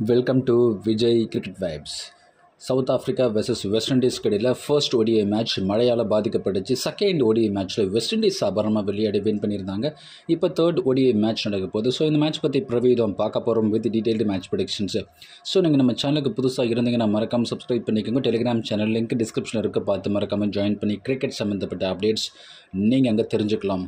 Welcome to Vijay cricket vibes South Africa versus West Indies இடையில் first ODI match மழையால் பாதிக்கப்பட்டுச்சு second ODI மேட்ச்சில் West Indies சாதாரணமாக விளையாடி வின் பண்ணியிருந்தாங்க இப்போ தேர்ட் ஓடிஐ மேட்ச் நடக்க போகுது ஸோ இந்த மேட்ச் பற்றி பிரவீதம் பார்க்க போகிறோம் with detailed match predictions so நீங்கள் நம்ம சேனலுக்கு புதுசாக இருந்தீங்கன்னா மறக்காம சப்ஸ்கிரைப் பண்ணிக்கோங்க டெலிகிராம் சேனல் லிங்க் டிஸ்கிரிப்ஷனில் இருக்க பார்த்து மறக்காம ஜாயின் பண்ணி கிரிக்கெட் சம்மந்தப்பட்ட அப்டேட்ஸ் நீங்கள் அங்கே தெரிஞ்சுக்கலாம்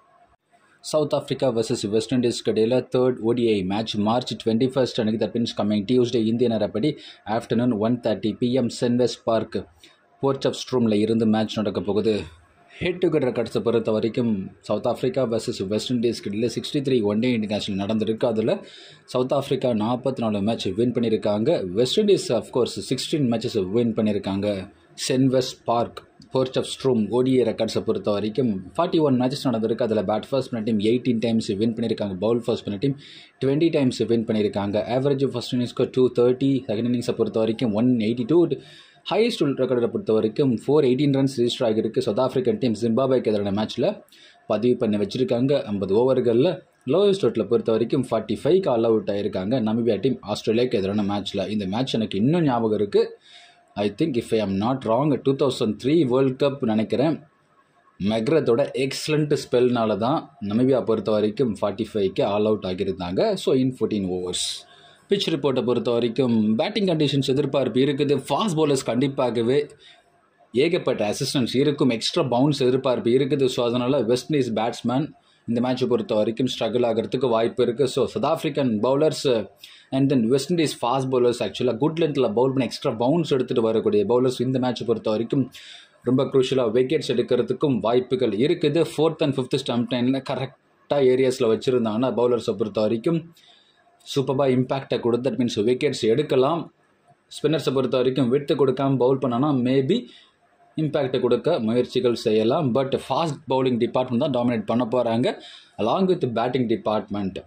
சவுத் ஆஃப்ரிக்கா வர்சஸ் வெஸ்ட் இண்டீஸ்க்கு இடையில் third ODI match March twenty first அன்னைக்கு தட் மீன்ஸ் கம்மிங் டியூஸ்டே இந்திய நேரப்படி afternoon one thirty PM Senwes Park போர்ச் ஆஃப் ஸ்ட்ரூமில் இருந்து மேட்ச் நடக்க போகுது ஹெட் டு கெட் ரெக்கார்ட்ஸை பொறுத்த வரைக்கும் சவுத் ஆஃப்ரிக்கா வர்சஸ் வெஸ்ட் இண்டீஸ்க்கு இடையில் sixty three one day international நடந்திருக்கு அதில் சவுத் ஆஃப்ரிக்கா நாற்பத்தி நாலு மேட்ச் வின் பண்ணியிருக்காங்க West Indies of course sixteen matches win பண்ணியிருக்காங்க Senwes Park போர்ச் Potchefstroom ODI ரெக்கார்ட்ஸை பொறுத்த வரைக்கும் ஃபார்ட்டி ஒன் மேட்சஸ் நடந்திருக்கு அதில் பேட் ஃபர்ஸ்ட் பண்ண டீம் எயிட்டீன் டைம்ஸ் வின் பண்ணியிருக்காங்க பவுல் ஃபர்ஸ்ட் பண்ண டீம் டுவெண்ட்டி டைம்ஸ் வின் பண்ணியிருக்காங்க ஆவரேஜ் ஃபர்ஸ்ட் இன்னிங்ஸ்க்கு டூ தேர்ட்டி செகண்ட் இன்னிங்ஸை பொறுத்த வரைக்கும் ஒன் எயிட்டி டூ ஹையஸ்ட் ரெக்கார்டை பொறுத்த வரைக்கும் ஃபோர் எயிட்டீன் ரன்ஸ் ரிஜிஸ்டர் ஆகிருக்கு சவுத் ஆஃப்ரிக்கன் டீம் ஜிம்பாபேக்கு எதிரான மேட்ச்சில் பதிவு பண்ணி வச்சுருக்காங்க ஐம்பது ஓவர்களில் லோயஸ்ட் ஸ்டோட்டில் பொறுத்த வரைக்கும் ஃபார்ட்டி ஃபைவ்க்கு ஆல் அவுட் ஆகிருக்காங்க நமீபியா டீம் ஆஸ்திரேலியாவுக்கு எதிரான மேட்ச்சில் இந்த மேட்ச் எனக்கு இன்னும் ஞாபகம் இருக்குது I think if I am not wrong two thousand three World Cup நினைக்கிறேன் மெக்ரத்தோட எக்ஸலண்ட் ஸ்பெல்னால தான் நமீபியா பொறுத்த வரைக்கும் ஃபார்ட்டி ஃபைவ்க்கு ஆல் அவுட் ஆகியிருந்தாங்க so in fourteen overs pitch ரிப்போர்ட்டை பொறுத்த வரைக்கும் பேட்டிங் கண்டிஷன்ஸ் எதிர்பார்ப்பு இருக்குது ஃபாஸ்ட் பவுலர்ஸ் கண்டிப்பாகவே ஏகப்பட்ட அசிஸ்டன்ஸ் இருக்கும் எக்ஸ்ட்ரா பவுன்ஸ் எதிர்பார்ப்பு இருக்குது ஸோ அதனால் வெஸ்ட் இண்டீஸ் பேட்ஸ்மேன் இந்த மேட்சை பொறுத்த வரைக்கும் ஸ்ட்ரகிள் ஆகிறதுக்கு வாய்ப்பு இருக்குது so South African bowlers and then West Indies fast bowlers ஆக்சுவலாக குட் லென்த்தில் பவுல் பண்ணி எக்ஸ்ட்ரா பவுன்ஸ் எடுத்துகிட்டு வரக்கூடிய பவுலர்ஸ் இந்த மேட்சை பொறுத்த வரைக்கும் ரொம்ப குரூஷலாக விக்கெட்ஸ் எடுக்கிறதுக்கும் வாய்ப்புகள் இருக்குது ஃபோர்த் அண்ட் ஃபிஃப்த் ஸ்டம்ப் டைனில் கரெக்டாக ஏரியாஸில் வச்சுருந்தாங்கன்னா பவுலர்ஸை பொறுத்த வரைக்கும் சூப்பராக இம்பேக்டை கொடுத்து தட் மீன்ஸ் விக்கெட்ஸ் எடுக்கலாம் ஸ்பின்னர்ஸை பொறுத்த வரைக்கும் விட்டு கொடுக்காம பவுல் பண்ணனா மேபி இம்பேக்டை கொடுக்க முயற்சிகள் செய்யலாம் பட் ஃபாஸ்ட் பவுலிங் டிபார்ட்மெண்ட் தான் டாமினேட் பண்ண போகிறாங்க along with batting department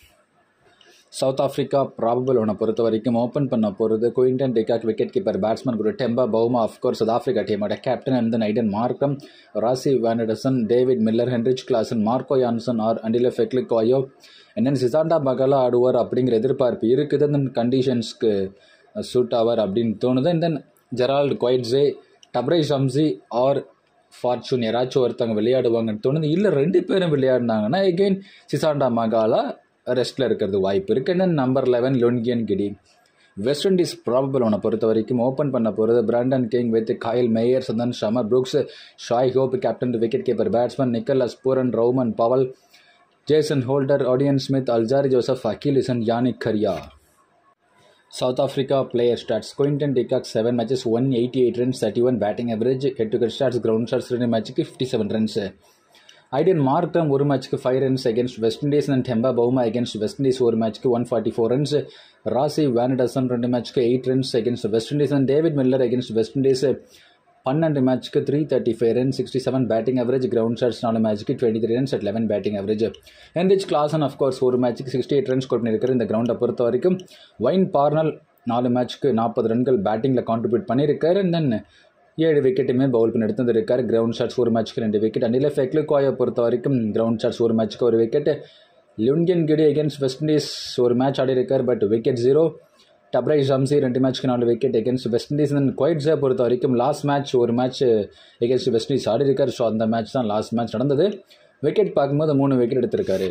South Africa probable ஒன்றை பொறுத்த வரைக்கும் ஓப்பன் பண்ண போகிறது Quinton de Kock wicket keeper batsman கூட Temba Bavuma of course South Africa டீமோட captain and Aiden Markram Rassie van der Dussen David Miller Heinrich Klaasen Marco Jansen or Andile Phehlukwayo என்னென்ன Sisanda பகலா ஆடுவார் அப்படிங்கிற எதிர்பார்ப்பு இருக்குது தென் கண்டிஷன்ஸ்க்கு சூட் ஆவார் அப்படின்னு தோணுது and then Gerald Coetzee Tabraiz Shamsi or Fortuin யாராச்சும் ஒருத்தவங்க விளையாடுவாங்கன்னு தோணுது இல்லை ரெண்டு பேரும் விளையாடினாங்கன்னா எகெயின் சிசாண்டா மகாலா ரெஸ்ட்டில் இருக்கிறது வாய்ப்பு இருக்குது தென் நம்பர் லெவன் லொன்கியன் கிடி வெஸ்ட் இண்டீஸ் ப்ராபபிள் அவனை பொறுத்த வரைக்கும் ஓப்பன் பண்ண போகிறது Brandon King with Kyle Mayers சந்தன் Shamarh Brooks Shai Hope captain wicket keeper batsman Nicholas Pooran Rovman Powell Jason Holder Odean Smith Alzarri Joseph அகிலிசன் Yannic Cariah South Africa player stats. Quinton de Kock 7 matches, 188 runs, 31 batting average. Head to head stats, ground stats 2 matchuக்கு 57 runs. Aiden Markram ஒரு மேட்ச்க்கு five runs against West Indies and Temba Bavuma against West Indies ஒரு மேட்ச்க்கு one forty four runs Rassie van der Dussen ரெண்டு மேட்ச்க்கு eight runs against West Indies and David Miller against West Indies பன்னெண்டு மேட்ச்க்கு three thirty five run sixty seven batting average ground stats நாலு மேட்ச்க்கு twenty three runs at eleven batting average Heinrich Klaasen of course ஒரு மேட்ச்க்கு sixty eight runs கொடுத்து இந்த கிரவுண்டை பொறுத்த வரைக்கும் வைன் பார்னல் நாலு மேட்ச்க்கு நாற்பது ரன்கள் பேட்டிங்கில் கான்ட்ரிபியூட் பண்ணியிருக்காரு அண்ட் தென் ஏழு விக்கெட்டுமே பவுல் பண்ணி எடுத்துருக்காரு கிரவுண்ட் ஷாட்ஸ் ஒரு மேட்ச்க்கு ரெண்டு விக்கெட் அண்டில ஃபெக்லிகோயை பொறுத்த வரைக்கும் கிரவுண்ட் ஷாட்ஸ் ஒரு மேட்ச்க்கு ஒரு விக்கெட் லுன்கன் கிடி அகேன்ஸ்ட் வெஸ்ட் இண்டீஸ் ஒரு மேட்ச் ஆடி இருக்கார் but wicket zero Tabraiz Shamsi ரெண்டு மேட்ச்க்கு நாலு wicket against West Indies and குவைட்ஸை பொறுத்த வரைக்கும் லாஸ்ட் மேட்ச் ஒரு மேட்ச் எகேன்ஸ்ட் வெஸ்ட் இண்டீஸ் ஆடி இருக்கார் ஸோ அந்த மேட்ச் தான் லாஸ்ட் மேட்ச் நடந்தது விக்கெட் பார்க்கும்போது மூணு விக்கெட் எடுத்திருக்காரு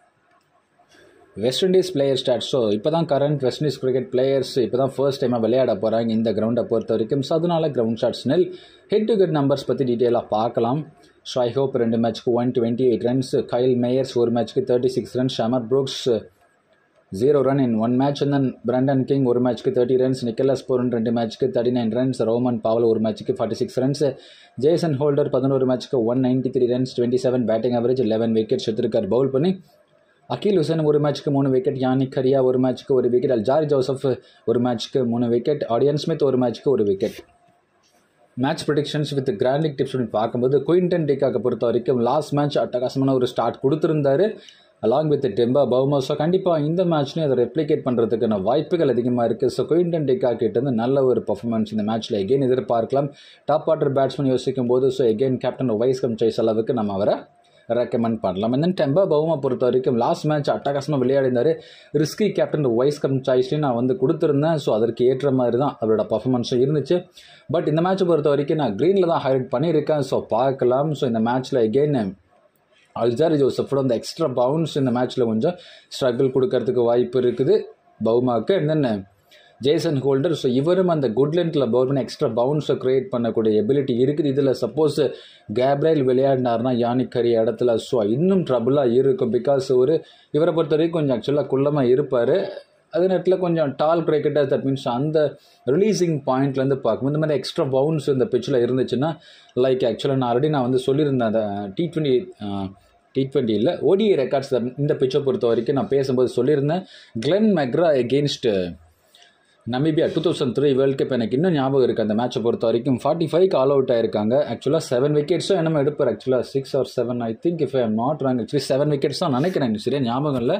West Indies player stat so இப்போ தான் current West Indies cricket players இப்போ தான் ஃபர்ஸ்ட் டைமாக விளையாட போகிறாங்க இந்த கிரவுண்டை பொறுத்த வரைக்கும் ஸோ அதனால கிரவுண்ட் ஷாட்ஸ் நெல் ஹெட் டு ஹெட் நம்பர்ஸ் பற்றி டீட்டெயிலாக பார்க்கலாம் ஸோ ஐ ஹோப் ரெண்டு மேட்ச்க்கு one twenty eight runs Kyle Mayers ஒரு மேட்ச்க்கு thirty six runs Shamarh Brooks zero run in one match and then Brandon King ஒரு மேட்ச்க்கு தேர்ட்டி ரன்ஸ் நிக்கலஸ் போரன் ரெண்டு மேட்ச்க்கு thirty nine runs Rovman Powell ஒரு மேட்ச்க்கு forty six runs Jason Holder பதினோரு மேட்ச்க்கு one ninety three runs twenty seven batting average eleven wickets எடுத்திருக்கார் bowl பண்ணி அகில் ஹுசேன் ஒரு மேட்ச்க்கு மூணு விக்கெட் யானிக் கரியா ஒரு மேட்ச்க்கு ஒரு விக்கெட் அல்ஜாரி ஜோசப் ஒரு மேட்ச்க்கு மூணு விக்கெட் ஆடியன் ஸ்மித் ஒரு மேட்ச்க்கு ஒரு விக்கெட் மேட்ச் ப்ரொடிக்ஷன்ஸ் வித் கிராண்டிக் டிப்ஸ் பார்க்கும்போது குயின்டன் டேக்காக பொறுத்த வரைக்கும் லாஸ்ட் மேட்ச் அட்டகாசமான ஒரு ஸ்டார்ட் கொடுத்துருந்தாரு along with Temba Bavuma so கண்டிப்பாக இந்த மேட்ச்லேயும் அதை ரெப்ளிகேட் பண்ணுறதுக்கான வாய்ப்புகள் அதிகமாக இருக்குது ஸோ குயின்டன் டேக்கா கிட்டேருந்து நல்ல ஒரு பர்ஃபார்மன்ஸ் இந்த மேட்ச்சில் எகெயின் எதிர்பார்க்கலாம் டாப் ஆர்டர் பேட்ஸ்மேன் யோசிக்கும் போது so again captain vice cum choice அளவுக்கு நம்ம அவரை ரெக்கமெண்ட் பண்ணலாம் அண்ட் தென் டெம்பா பவுமா பொறுத்த வரைக்கும் லாஸ்ட் மேட்ச் அட்டகாசமாக விளையாடினார் ரிஸ்கி கேப்டன் வைஸ் கம் சாய்ஸ்லையும் நான் வந்து கொடுத்துருந்தேன் ஸோ அதற்கு ஏற்ற மாதிரி தான் அவரோட பர்ஃபார்மன்ஸும் இருந்துச்சு பட் இந்த மேட்ச்சை பொறுத்த வரைக்கும் நான் க்ரீனில் தான் ஹைலைட் பண்ணியிருக்கேன் ஸோ பார்க்கலாம் ஸோ இந்த மேட்ச்சில் எகெயின் அல்ஜாரி ஜோசஃபோட அந்த எக்ஸ்ட்ரா பவுன்ஸ் இந்த மேட்ச்சில் கொஞ்சம் ஸ்ட்ரகிள் கொடுக்கறதுக்கு வாய்ப்பு இருக்குது பவுமாக்கு and then Jason Holder so இவரும் அந்த குட் லென்த்தில் பவுல் பண்ணி எக்ஸ்ட்ரா பவுன்ஸை க்ரியேட் பண்ணக்கூடிய எபிலிட்டி இருக்குது இதில் சப்போஸ் கேப்ரைல் விளையாடினார்னா யானிக் கரி இடத்துல ஸோ இன்னும் ட்ரபுளாக இருக்கும் பிகாஸ் ஒரு இவரை பொறுத்த வரைக்கும் கொஞ்சம் ஆக்சுவலாக குள்ளமாக இருப்பார் அதே நேரத்தில் கொஞ்சம் டால் கிரிக்கெட்டர் தட் மீன்ஸ் அந்த ரிலீசிங் பாயிண்ட்லேருந்து பார்க்கும் இந்த மாதிரி எக்ஸ்ட்ரா பவுன்ஸ் இந்த பிச்சில் இருந்துச்சுன்னா லைக் ஆக்சுவலாக நான் ஆல்ரெடி நான் வந்து சொல்லியிருந்தேன் அந்த டி ட்வெண்ட்டி டி ட்வெண்ட்டியில் ஓடிஐ ரெக்கார்ட்ஸ் இந்த பிச்சை பொறுத்த வரைக்கும் நான் பேசும்போது சொல்லியிருந்தேன் Glenn McGrath against Namibia two thousand three World Cup எனக்கு இன்னும் ஞாபகம் இருக்குது அந்த மேட்சை பொறுத்த வரைக்கும் ஃபார்ட்டி ஃபைவ் ஆல் அவுட் ஆயிருக்காங்க ஆக்சுவலாக செவன் விக்கெட்ஸும் என்னமோ எடுப்பார் ஆக்சுவலாக six or seven I think if I not wrong actually seven wickets தான் நினைக்கிறேன் எனக்கு சரியா ஞாபகம் இல்லை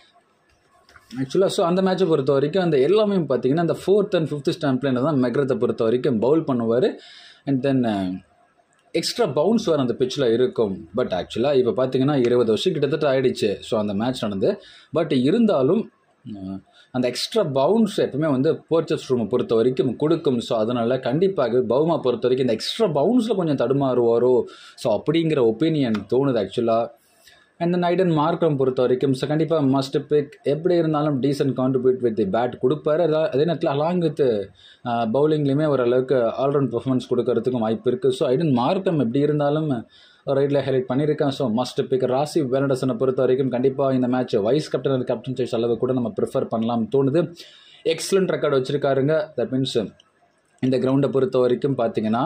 ஆக்சுவலாக ஸோ அந்த மேட்சை பொறுத்த வரைக்கும் அந்த எல்லாமே பார்த்தீங்கன்னா அந்த ஃபோர்த் அண்ட் ஃபிஃப்த் ஸ்டாம்ப்லேருந்து தான் மெக்ரத்தை பொறுத்த வரைக்கும் பவுல் பண்ணுவார் அண்ட் தென் எக்ஸ்ட்ரா பவுன்ஸ் வர அந்த பிச்சில் இருக்கும் பட் ஆக்சுவலாக இப்போ பார்த்தீங்கன்னா இருபது வருஷம் கிட்டத்தட்ட ஆயிடுச்சு ஸோ அந்த மேட்ச் நடந்து பட் இருந்தாலும் அஹ், அந்த எக்ஸ்ட்ரா பவுன்ஸ் எப்பவுமே வந்து போர்ச்சஸ் ரூமை பொறுத்த வரைக்கும் கொடுக்கும் ஸோ அதனால் கண்டிப்பாக பவுமா பொறுத்த வரைக்கும் இந்த எக்ஸ்ட்ரா பவுன்ஸில் கொஞ்சம் தடுமாறுவாரோ ஸோ அப்படிங்கிற ஒப்பீனியன் தோணுது ஆக்சுவலாக அண்ட் தென் ஐடன் மார்க்கம் பொறுத்த வரைக்கும் ஸோ கண்டிப்பாக மஸ்ட் பிக் எப்படி இருந்தாலும் decent contribute with the bat கொடுப்பாரு அதா- அதே நேரத்தில் அலாங் வித் பவுலிங்லேயுமே ஓரளவுக்கு ஆல்ரவுண்ட் பெர்ஃபார்மன்ஸ் கொடுக்கறதுக்கும் வாய்ப்பு இருக்குது ஸோ ஐடன் மார்க்கம் எப்படி இருந்தாலும் ரைட்டில் ஹைலைட் பண்ணியிருக்கேன் ஸோ மஸ்ட் பிக் ராசி வெனடசனை பொறுத்த வரைக்கும் கண்டிப்பாக இந்த match vice captain captain choice அளவு கூட நம்ம ப்ரிஃபர் பண்ணலாம் தோணுது எக்ஸலண்ட் ரெக்கார்டு வச்சுருக்காருங்க தட் மீன்ஸ் இந்த கிரவுண்டை பொறுத்த வரைக்கும் பார்த்தீங்கன்னா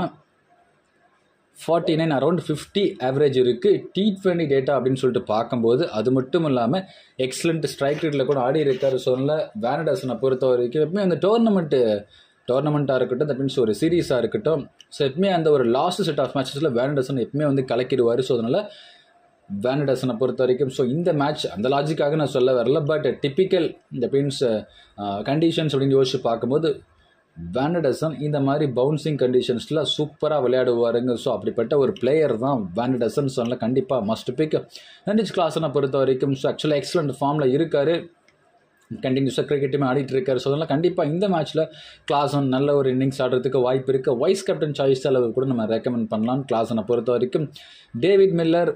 forty nine around fifty average இருக்குது டி டுவெண்ட்டி டேட்டா அப்படின்னு சொல்லிட்டு பார்க்கும்போது அது மட்டும் இல்லாமல் எக்ஸலண்ட் ஸ்ட்ரைக் ரேட்டில் கூட ஆடி இருக்காரு சொன்ன வேனடாசனை பொறுத்த வரைக்கும் எப்பவுமே அந்த டோர்னமெண்ட்டு டோர்னமெண்ட்டாக இருக்கட்டும் தட் மீன்ஸ் ஒரு சீரீஸாக இருக்கட்டும் ஸோ எப்பவுமே அந்த ஒரு லாஸ்ட் செட் ஆஃப் மேட்சஸில் வேனடாசன் எப்பவுமே வந்து கலக்கிடுவார் ஸோ அதனால் வேனடசனை பொறுத்த வரைக்கும் ஸோ இந்த மேட்ச் அந்த லாஜிக்காக நான் சொல்ல வரல பட் டிப்பிக்கல் இந்த மீன்ஸ் கண்டிஷன்ஸ் அப்படின்னு யோசிச்சு பார்க்கும்போது வேனடசன் இந்த மாதிரி பவுன்சிங் கண்டிஷன்ஸில் சூப்பராக விளையாடுவாருங்க ஸோ அப்படிப்பட்ட ஒரு பிளேயர் தான் வேனடசன் சொன்ன கண்டிப்பாக மஸ்ட் பிக் நண்டிச் கிளாஸனை பொறுத்த வரைக்கும் ஸோ ஆக்சுவலாக எக்ஸலண்ட் ஃபார்மில் இருக்கார் கண்டினியூஸாக கிரிக்கெட்டுமே ஆடிட்டு இருக்காரு ஸோ அதனால் கண்டிப்பாக இந்த மேட்ச்சில் கிளாஸன் நல்ல ஒரு இன்னிங்ஸ் ஆடுறதுக்கு வாய்ப்பு இருக்குது வைஸ் கேப்டன் சாய்ஸ் அளவு கூட நம்ம ரெக்கமெண்ட் பண்ணலாம் கிளாஸனை பொறுத்த வரைக்கும் டேவிட் மில்லர்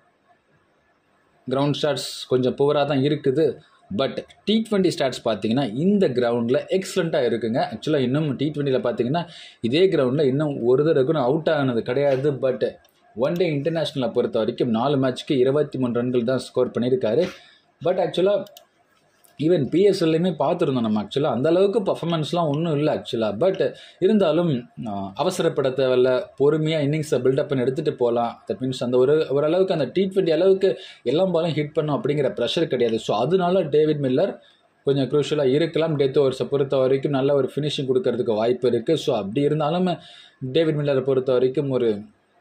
கிரவுண்ட் ஸ்டாட்ஸ் கொஞ்சம் புவராக தான் இருக்குது பட் டி ட்வெண்ட்டி ஸ்டாட்ஸ் பார்த்தீங்கன்னா இந்த கிரவுண்டில் எக்ஸலண்ட்டாக இருக்குங்க ஆக்சுவலாக இன்னும் டி ட்வெண்ட்டியில் பார்த்தீங்கன்னா இதே கிரவுண்டில் இன்னும் ஒரு தடவை அவுட் ஆனது கிடையாது பட் ஒன் டே இன்டர்நேஷ்னலை பொறுத்த வரைக்கும் நாலு மேட்ச்க்கு இருபத்தி மூணு ரன்கள் தான் ஸ்கோர் பண்ணியிருக்காரு பட் ஆக்சுவலாக ஈவன் பிஎஸ்எல்லையுமே பார்த்துருந்தோம் நம்ம ஆக்சுவலாக அந்த அளவுக்கு பர்ஃபார்மன்ஸ்லாம் ஒன்றும் இல்லை ஆக்சுவலாக பட் இருந்தாலும் ஆஹ், அவசரப்பட தேவையில்ல பொறுமையாக இன்னிங்ஸை பில்டப் பண்ணி எடுத்துகிட்டு போகலாம் தட் மீன்ஸ் அந்த ஒரு ஓரளவுக்கு அந்த டி ட்வெண்ட்டி அளவுக்கு எல்லா பாலும் ஹிட் பண்ணும் அப்படிங்கிற ப்ரெஷர் கிடையாது ஸோ அதனால டேவிட் மில்லர் கொஞ்சம் க்ரூஷலாக இருக்கலாம் டெத் ஓவர்ஸை பொறுத்த வரைக்கும் நல்ல ஒரு ஃபினிஷிங் கொடுக்கறதுக்கு வாய்ப்பு இருக்குது ஸோ அப்படி இருந்தாலும் டேவிட் மில்லரை பொறுத்த வரைக்கும் ஒரு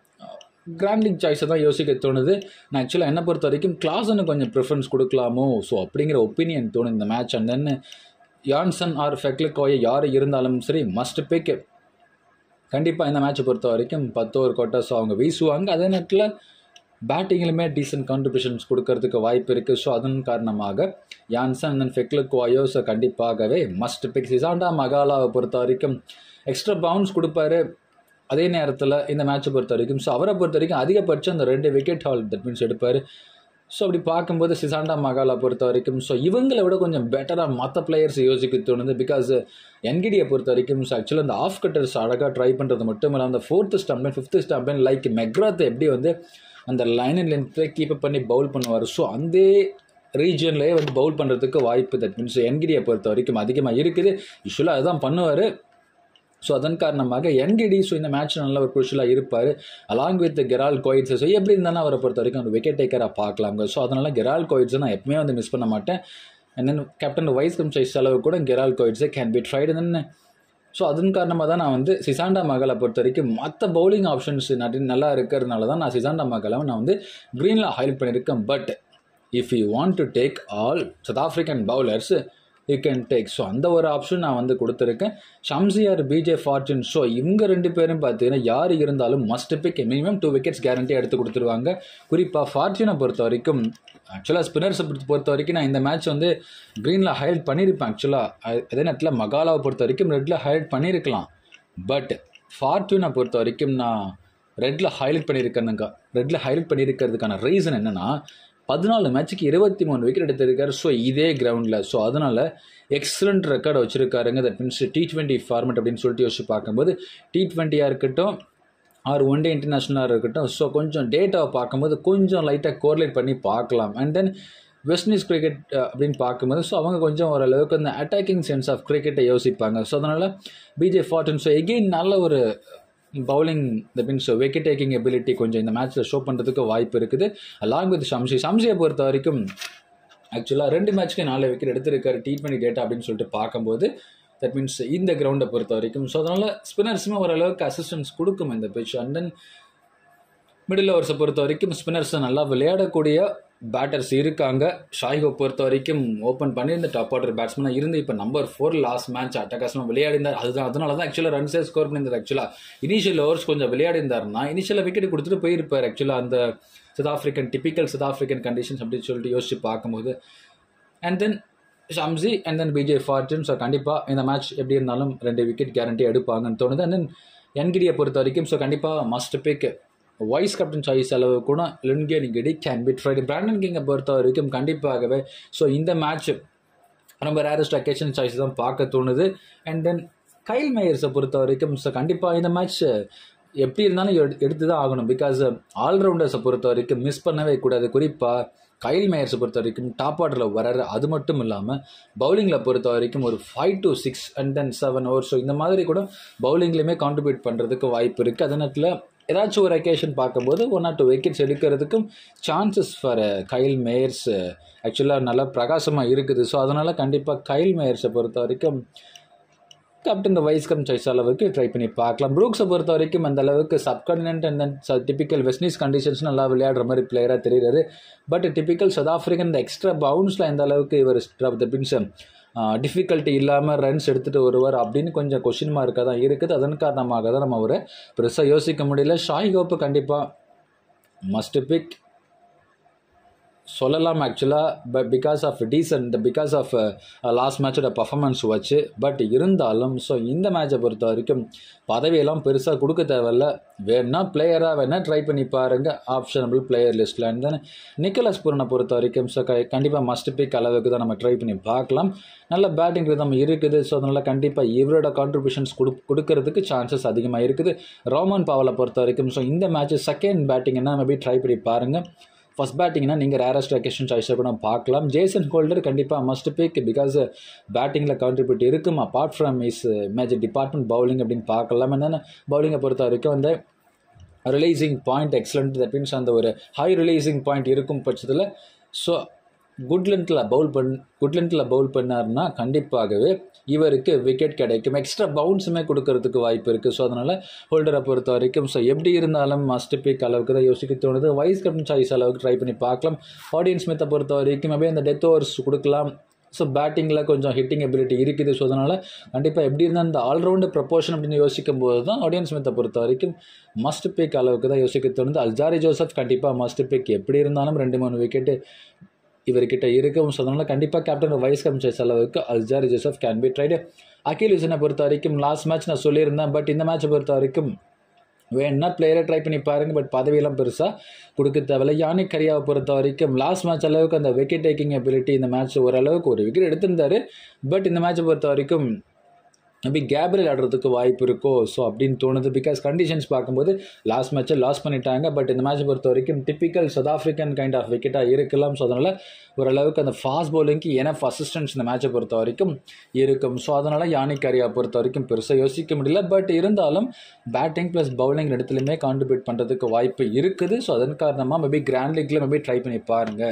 கிராண்ட் லீக் சாய்ஸை தான் யோசிக்க தோணுது நான் ஆக்சுவலாக என்னை பொறுத்த வரைக்கும் கிளாஸனு கொஞ்சம் ப்ரிஃபரன்ஸ் கொடுக்கலாமோ ஸோ அப்படிங்கிற ஒப்பீனியன் தோணும் இந்த match and then Jansen or Phehlukwayo யார் இருந்தாலும் சரி மஸ்ட் பிக் கண்டிப்பாக இந்த மேட்சை பொறுத்த வரைக்கும் பத்து ஓவர் கோட்டை ஸோ அவங்க வீசுவாங்க அதே நேரத்தில் பேட்டிங்லையுமே டீசென்ட் கான்ட்ரிபியூஷன்ஸ் கொடுக்கறதுக்கு வாய்ப்பு இருக்குது ஸோ அதன் காரணமாக யான்சன் அண்ட் ஃபெக்லிகோயோ ஸோ கண்டிப்பாகவே மஸ்ட் பிக் சிசாண்டா மகாலாவை பொறுத்த வரைக்கும் எக்ஸ்ட்ரா பவுன்ஸ் கொடுப்பாரு அதே நேரத்தில் இந்த மேட்சை பொறுத்த வரைக்கும் ஸோ அவரை பொறுத்த வரைக்கும் அதிகபட்சம் அந்த ரெண்டு விக்கெட் ஹால் தட் மீன்ஸ் எடுப்பார் ஸோ அப்படி பார்க்கும்போது சிசாண்டா மகாலா பொறுத்த வரைக்கும் ஸோ இவங்களை விட கொஞ்சம் பெட்டராக மற்ற பிளேயர்ஸ் யோசிக்க தோணுது பிகாஸ் என்கிடியை பொறுத்த வரைக்கும் ஸோ ஆக்சுவலாக அந்த ஆஃப் கட்டர்ஸ் அழகாக ட்ரை பண்ணுறது மட்டும் இல்லாமல் அந்த ஃபோர்த்து ஸ்டம்பின் ஃபிஃப்த்து ஸ்டம்பின் லைக் மெக்ராத்தை எப்படி வந்து அந்த லைன் அண்ட் லென்த்தில் கீப் அப் பண்ணி பவுல் பண்ணுவார் ஸோ அந்த ரீஜன்லேயே வந்து பவுல் பண்ணுறதுக்கு வாய்ப்பு தட் மீன்ஸ் என்கிடியை பொறுத்த வரைக்கும் அதிகமாக இருக்குது யூஸ்வலாக அதுதான் பண்ணுவார் ஸோ அதன் காரணமாக என்கிடி ஸோ இந்த மேட்ச் நல்ல ஒரு குருஷலாக இருப்பார் அலாங் வித் கெரால் கோயிட்ஸ் ஸோ எப்படி இருந்தாலும் அவரை பொறுத்த வரைக்கும் ஒரு விக்கெட் டேக்கராக பார்க்கலாங்க ஸோ அதனால் கெரால் கோயிட்ஸை நான் எப்பவுமே வந்து மிஸ் பண்ண மாட்டேன் and then captain vice cum choice அளவு கூட கெரால் Coetzee can be tried then so அதன் காரணமாக தான் நான் வந்து சிசாண்டா மகளை பொறுத்த வரைக்கும் மற்ற பவுலிங் ஆப்ஷன்ஸ் நிறைய நல்லா இருக்கிறதுனால தான் நான் சிசாண்டா மகளை நான் வந்து க்ரீனில் ஹைலைட் பண்ணியிருக்கேன் but if you want to take all South African bowlers you can take so அந்த ஒரு ஆப்ஷன் நான் வந்து கொடுத்துருக்கேன் Shamsi or BJ Fortuin so இவங்க ரெண்டு பேரும் பார்த்தீங்கன்னா யார் இருந்தாலும் must pick minimum two wickets guarantee எடுத்து கொடுத்துருவாங்க குறிப்பாக ஃபார்ச்சூனை பொறுத்த வரைக்கும் ஆக்சுவலாக ஸ்பின்னர்ஸை பொறுத்த வரைக்கும் நான் இந்த மேட்ச் வந்து க்ரீனில் ஹைலைட் பண்ணியிருப்பேன் ஆக்சுவலாக அதே நேரத்தில் மகாலாவை பொறுத்த வரைக்கும் ரெட்டில் ஹைலைட் பண்ணியிருக்கலாம் பட் ஃபார்ச்சூனை பொறுத்த வரைக்கும் நான் ரெட்டில் ஹைலைட் பண்ணியிருக்கேனுங்க ரெட்டில் ஹைலைட் பண்ணியிருக்கிறதுக்கான ரீசன் என்னென்னா பதினாலு மேட்ச்சுக்கு இருபத்தி மூணு விக்கெட் எடுத்திருக்காரு ஸோ இதே கிரவுண்டில் ஸோ அதனால் எக்ஸலண்ட் ரெக்கார்டு வச்சுருக்காருங்க that means T twenty format அப்படின்னு சொல்லிட்டு யோசிச்சு பார்க்கும்போது டி ட்வெண்ட்டியாக இருக்கட்டும் ஆர் ஒன் டே இன்டர்நேஷ்னலாக இருக்கட்டும் ஸோ கொஞ்சம் டேட்டாவை பார்க்கும்போது கொஞ்சம் லைட்டாக கோர்லேட் பண்ணி பார்க்கலாம் and then West Indies cricket அப்படின்னு பார்க்கும்போது ஸோ அவங்க கொஞ்சம் ஓரளவுக்கு அந்த அட்டாக்கிங் சென்ஸ் ஆஃப் கிரிக்கெட்டை யோசிப்பாங்க ஸோ அதனால் பிஜே ஃபார்டன் ஸோ எகெயின் நல்ல ஒரு bowling the means wicket taking ability கொஞ்சம் இந்த மேட்ச்சில் ஷோ பண்ணுறதுக்கு வாய்ப்பு இருக்குது அலாங் வித் ஷம்சி ஷம்சியை பொறுத்த வரைக்கும் ஆக்சுவலாக ரெண்டு மேட்ச்க்கு நாலு விக்கெட் எடுத்திருக்காரு டி ட்வெண்ட்டி டேட்டா அப்படின்னு சொல்லிட்டு பார்க்கும்போது தட் மீன்ஸ் இந்த கிரவுண்டை பொறுத்த வரைக்கும் ஸோ அதனால் ஸ்பின்னர்ஸுமே ஓரளவுக்கு அசிஸ்டன்ஸ் கொடுக்கும் இந்த பிச் அண்ட் தென் மிடில் ஓவர்ஸை பொறுத்த வரைக்கும் ஸ்பின்னர்ஸை நல்லா விளையாடக்கூடிய பேட்டர்ஸ் இருக்காங்க ஷாய்கோ பொறுத்த வரைக்கும் ஓப்பன் பண்ணியிருந்த டாப் ஆர்டர் பேட்ஸ்மேனாக இருந்து இப்போ நம்பர் ஃபோர் லாஸ்ட் மேட்ச் அட்டகாசமாக விளையாடிந்தார் அதுதான் அதனால தான் ஆக்சுவலாக ரன்ஸே ஸ்கோர் பண்ணியிருந்தார் ஆக்சுவலாக இனிஷியல் ஓவர்ஸ் கொஞ்சம் விளையாடிந்தார்னா இனிஷியலாக விக்கெட் கொடுத்துட்டு போயிருப்பார் ஆக்சுவலாக அந்த South African typical South African conditions அப்படின்னு சொல்லிட்டு யோசிச்சு பார்க்கும்போது and then Shamsi and then BJ Fortuin so கண்டிப்பாக இந்த மேட்ச் எப்படி இருந்தாலும் ரெண்டு விக்கெட் கேரண்டி எடுப்பாங்கன்னு தோணுது அண்ட் தென் என்கிடியை பொறுத்த வரைக்கும் ஸோ கண்டிப்பாக must pick vice captain choice அளவு கூட லின்கேன் கிடி கேன் பி ட்ரைடு பிராண்டன் கிங்கை பொறுத்த வரைக்கும் கண்டிப்பாகவே ஸோ இந்த மேட்ச் ரொம்ப ரேரஸ்ட் அக்கேஷன் சாய்ஸ் தான் பார்க்க தோணுது அண்ட் தென் கைல் மேயர்ஸை பொறுத்த வரைக்கும் ஸோ கண்டிப்பாக இந்த மேட்ச் எப்படி இருந்தாலும் எடு எடுத்து தான் ஆகணும் பிகாஸ் ஆல்ரவுண்டர்ஸை பொறுத்த வரைக்கும் மிஸ் பண்ணவே கூடாது குறிப்பாக கைல் மேயர்ஸை பொறுத்த வரைக்கும் டாப் ஆர்டரில் வர்றாரு அது மட்டும் இல்லாமல் பவுலிங்கில் பொறுத்த வரைக்கும் ஒரு five to six and then seven over so இந்த மாதிரி கூட பவுலிங்லேயுமே கான்ட்ரிபியூட் பண்ணுறதுக்கு வாய்ப்பு இருக்குது அதே நேரத்தில் ஏதாச்சும் ஒரு அக்கேஷன் பார்க்கும்போது ஒன் ஆர் டூ விக்கெட்ஸ் எடுக்கிறதுக்கும் சான்சஸ் ஃபார் கைல் மேயர்ஸ் ஆக்சுவலாக நல்லா பிரகாசமாக இருக்குது ஸோ அதனால் கண்டிப்பாக கைல் மேயர்ஸை பொறுத்த வரைக்கும் கேப்டன் வைஸ் கம் சாய்ஸ் அளவுக்கு ட்ரை பண்ணி பார்க்கலாம் ப்ரூக்ஸை பொறுத்த வரைக்கும் அந்த அளவுக்கு subcontinent and then typical Windies conditions நல்லா விளையாடுற மாதிரி பிளேயராக தெரியுறாரு பட் டிப்பிக்கல் சவுத் ஆஃப்ரிக்கன் இந்த எக்ஸ்ட்ரா பவுன்ஸில் எந்த அளவுக்கு இவர் த பின்ஸ் டிஃபிகல்ட்டி இல்லாமல் ரன்ஸ் எடுத்துகிட்டு வருவார் அப்படின்னு கொஞ்சம் கொஷின் மார்க்காக தான் இருக்குது அதன் காரணமாக தான் நம்ம அவரை பெருசாக யோசிக்க முடியல ஷாய் கோப்பு கண்டிப்பாக மஸ்ட் பிக் சொல்லலாம் ஆக்சுவலாக but because of decent because of last மேட்சோட பர்ஃபார்மன்ஸ் வச்சு பட் இருந்தாலும் ஸோ இந்த மேட்சை பொறுத்த வரைக்கும் பதவியெல்லாம் பெருசாக கொடுக்க தேவையில்ல வேணா பிளேயராக வேணால் ட்ரை பண்ணி பாருங்கள் ஆப்ஷனபிள் பிளேயர் லிஸ்ட்டில் அண்ட் தென் நிக்கலஸ் பூரனை பொறுத்த வரைக்கும் ஸோ க கண்டிப்பாக மஸ்ட் பிக் அளவுக்கு தான் நம்ம ட்ரை பண்ணி பார்க்கலாம் நல்ல பேட்டிங் ரிதம் இருக்குது ஸோ அதனால் கண்டிப்பாக இவரோட கான்ட்ரிபியூஷன்ஸ் கொடு கொடுக்கறதுக்கு சான்சஸ் அதிகமாக இருக்குது ரோமன் பாவலை பொறுத்த வரைக்கும் ஸோ இந்த மேட்ச் செகண்ட் பேட்டிங்னா மேபி ட்ரை பண்ணி பாருங்கள் ஃபஸ்ட் பேட்டிங்னா நீங்கள் ரேரஸ்ட் அக்கேஷன் சாய்ஸை கூட பார்க்கலாம் ஜேசன் ஹோல்டர் கண்டிப்பாக மஸ்ட் பிக் பிகாஸ் பேட்டிங்கில் கான்ட்ரிபியூட் இருக்கும் apart from is major department bowling அப்படின்னு பார்க்கலாம் என்னென்ன பவுலிங்கை பொறுத்த வரைக்கும் அந்த releasing point excellent that means அந்த ஒரு ஹை ரிலீசிங் பாயிண்ட் இருக்கும் பட்சத்தில் ஸோ குட் லென்த்தில் பவுல் பண் குட் லென்த்தில் பவுல் பண்ணார்னா கண்டிப்பாகவே இவருக்கு விக்கெட் கிடைக்கும் எக்ஸ்ட்ரா பவுன்ஸுமே கொடுக்கறதுக்கு வாய்ப்பு இருக்குது ஸோ அதனால் ஹோல்டரை பொறுத்த வரைக்கும் ஸோ எப்படி இருந்தாலும் மஸ்ட் பிக் அளவுக்கு தான் யோசிக்க தோணுது வைஸ் கேப்டன் சாய்ஸ் அளவுக்கு ட்ரை பண்ணி பார்க்கலாம் ஆடியன்ஸ் மெத்தை பொறுத்த வரைக்கும் அப்படியே அந்த டெத் ஓவர்ஸ் கொடுக்கலாம் ஸோ பேட்டிங்கில் கொஞ்சம் ஹிட்டிங் எபிலிட்டி இருக்குது ஸோ அதனால் கண்டிப்பாக எப்படி இருந்தால் அந்த ஆல்ரவுண்டு ப்ரப்போர்ஷன் அப்படின்னு யோசிக்கும் போது தான் ஆடியன்ஸ் மெத்தை பொறுத்த வரைக்கும் மஸ்ட் பிக் அளவுக்கு தான் யோசிக்க தோணுது அல்ஜாரி ஜோசப் கண்டிப்பாக மஸ்ட் பிக் எப்படி இருந்தாலும் ரெண்டு மூணு விக்கெட்டு இவர்கிட்ட இருக்கும் ஸோ அதனால் கண்டிப்பாக கேப்டன் வைஸ் கேப்டன் அளவுக்கு Alzarri Joseph can be tried Akeal ஹுசனை பொறுத்த வரைக்கும் லாஸ்ட் மேட்ச் நான் சொல்லியிருந்தேன் பட் இந்த மேட்சை பொறுத்த வரைக்கும் வேணா பிளேயரை ட்ரை பண்ணி பாருங்கள் பட் பதவியெல்லாம் பெருசாக கொடுக்க தேவையில்ல யானிக் கரியாவை பொறுத்த வரைக்கும் லாஸ்ட் மேட்ச் அளவுக்கு அந்த விக்கெட் டேக்கிங் எபிலிட்டி இந்த மேட்ச் ஓரளவுக்கு ஒரு விக்கெட் எடுத்திருந்தாரு பட் இந்த மேட்சை பொறுத்த வரைக்கும் மேபி கேப்ரியல் ஆடுறதுக்கு வாய்ப்பு இருக்கோ ஸோ அப்படின்னு தோணுது பிகாஸ் கண்டிஷன்ஸ் பார்க்கும்போது லாஸ்ட் மேட்ச்சை லாஸ் பண்ணிட்டாங்க பட் இந்த மேட்சை பொறுத்த வரைக்கும் typical South African kind of விக்கெட்டாக இருக்கலாம் ஸோ அதனால் ஓரளவுக்கு அந்த ஃபாஸ்ட் பவுலிங்க்கு எனஃப் அசிஸ்டன்ஸ் இந்த மேட்சை பொறுத்த வரைக்கும் இருக்கும் ஸோ அதனால் யானிக் கரியா பொறுத்த வரைக்கும் பெருசாக யோசிக்க முடியல பட் இருந்தாலும் பேட்டிங் ப்ளஸ் பவுலிங் இடத்துலையுமே கான்ட்ரிபியூட் பண்ணுறதுக்கு வாய்ப்பு இருக்குது ஸோ அதன் காரணமாக மேபி கிராண்ட் லீக்கில் மேபி ட்ரை பண்ணி பாருங்கள்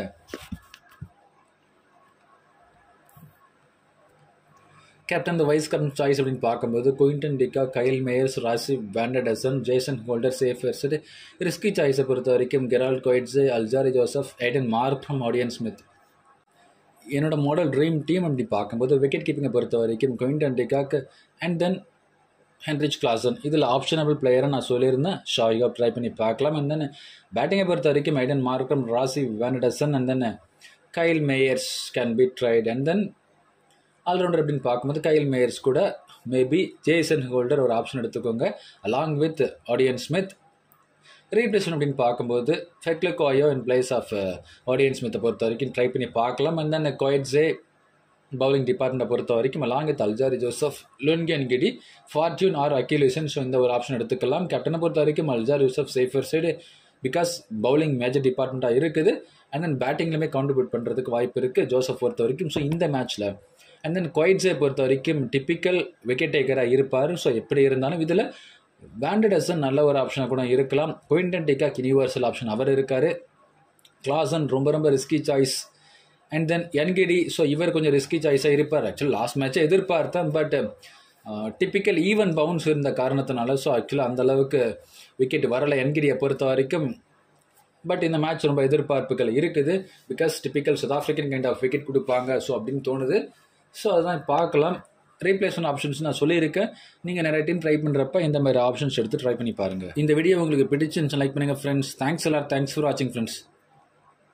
captain the vice captain choice அப்படின்னு பார்க்கும்போது Quinton de Kock Kyle Mayers Rassie van der Dussen Jason Holder safers risky சாய்ஸை பொறுத்த வரைக்கும் கெரால் Coetzee Alzarri Joseph Aiden Markram Odean Smith என்னோட மாடல் ட்ரீம் டீம் அப்படி பார்க்கும்போது விக்கெட் கீப்பிங்கை பொறுத்த வரைக்கும் Quinton de Kock and then Heinrich Klaasen இதில் ஆப்ஷனபிள் பிளேயரை நான் சொல்லியிருந்தேன் ஷாயிகா ட்ரை பண்ணி பார்க்கலாம் அண்ட் தென் பேட்டிங்கை பொறுத்த வரைக்கும் Aiden Markram Rassie van der Dussen and then Kyle Mayers can be tried and then allrounder அப்படின்னு பார்க்கும்போது கைல் மேயர்ஸ் கூட மேபி ஜேசன் ஹோல்டர் ஒரு ஆப்ஷன் எடுத்துக்கோங்க along with Odean Smith replacement அப்படின்னு பார்க்கும்போது ஃபெக்லகோயோ இன் பிளேஸ் ஆஃப் ஆடியன் ஸ்மித்தை பொறுத்த வரைக்கும் ட்ரை பண்ணி பார்க்கலாம் அண்ட் தென் கோயட்ஸே பவுலிங் டிபார்ட்மெண்ட்டை பொறுத்த வரைக்கும் along with Alzarri Joseph Lungi கிடி ஃபார்ச்சூன் ஆர் அக்கிலேசன் ஸோ இந்த ஒரு ஆப்ஷன் எடுத்துக்கலாம் கேப்டனை பொறுத்த வரைக்கும் Alzarri Joseph safer side because bowling major டிபார்ட்மெண்ட்டாக இருக்குது அண்ட் தென் பேட்டிங்லையுமே கான்ட்ரிபியூட் பண்ணுறதுக்கு வாய்ப்பு இருக்குது ஜோசப் பொறுத்த வரைக்கும் ஸோ இந்த மேட்ச்சில் அண்ட் தென் குவைட்ஸை பொறுத்த வரைக்கும் டிப்பிக்கல் விக்கெட் டேக்கராக இருப்பார் ஸோ எப்படி இருந்தாலும் இதில் வேண்டடசன் நல்ல ஒரு ஆப்ஷனாக கூட இருக்கலாம் குயின்டன் டிகாக் யூனிவர்சல் ஆப்ஷன் அவர் இருக்கார் கிளாசன் ரொம்ப ரொம்ப risky choice and then Ngidi so இவர் கொஞ்சம் ரிஸ்கி சாய்ஸாக இருப்பார் ஆக்சுவலி லாஸ்ட் மேட்சை எதிர்பார்த்தேன் பட் டிப்பிக்கல் ஈவன் பவுன்ஸ் இருந்த காரணத்தினால ஸோ ஆக்சுவலாக அந்த அளவுக்கு விக்கெட் வரலை என்கிடியை பொறுத்த வரைக்கும் பட் இந்த மேட்ச் ரொம்ப எதிர்பார்ப்புகள் இருக்குது because typical South African kind of wicket கொடுப்பாங்க ஸோ அப்படின்னு தோணுது ஸோ அதான் பார்க்கலாம் ரீப்ளேஸ்மெண்ட் ஆப்ஷன்ஸ் நான் சொல்லியிருக்கேன் நீங்கள் நிறைய டீம் ட்ரை பண்ணுறப்ப இந்த மாதிரி ஆப்ஷன்ஸ் எடுத்து ட்ரை பண்ணி பாருங்கள் இந்த வீடியோ உங்களுக்கு பிடிச்சிருந்துச்சு லைக் பண்ணுங்கள் ஃப்ரெண்ட்ஸ் தேங்க்ஸ் எல்லாரும் தேங்க்ஸ் ஃபார் வாட்சிங் ஃப்ரெண்ட்ஸ்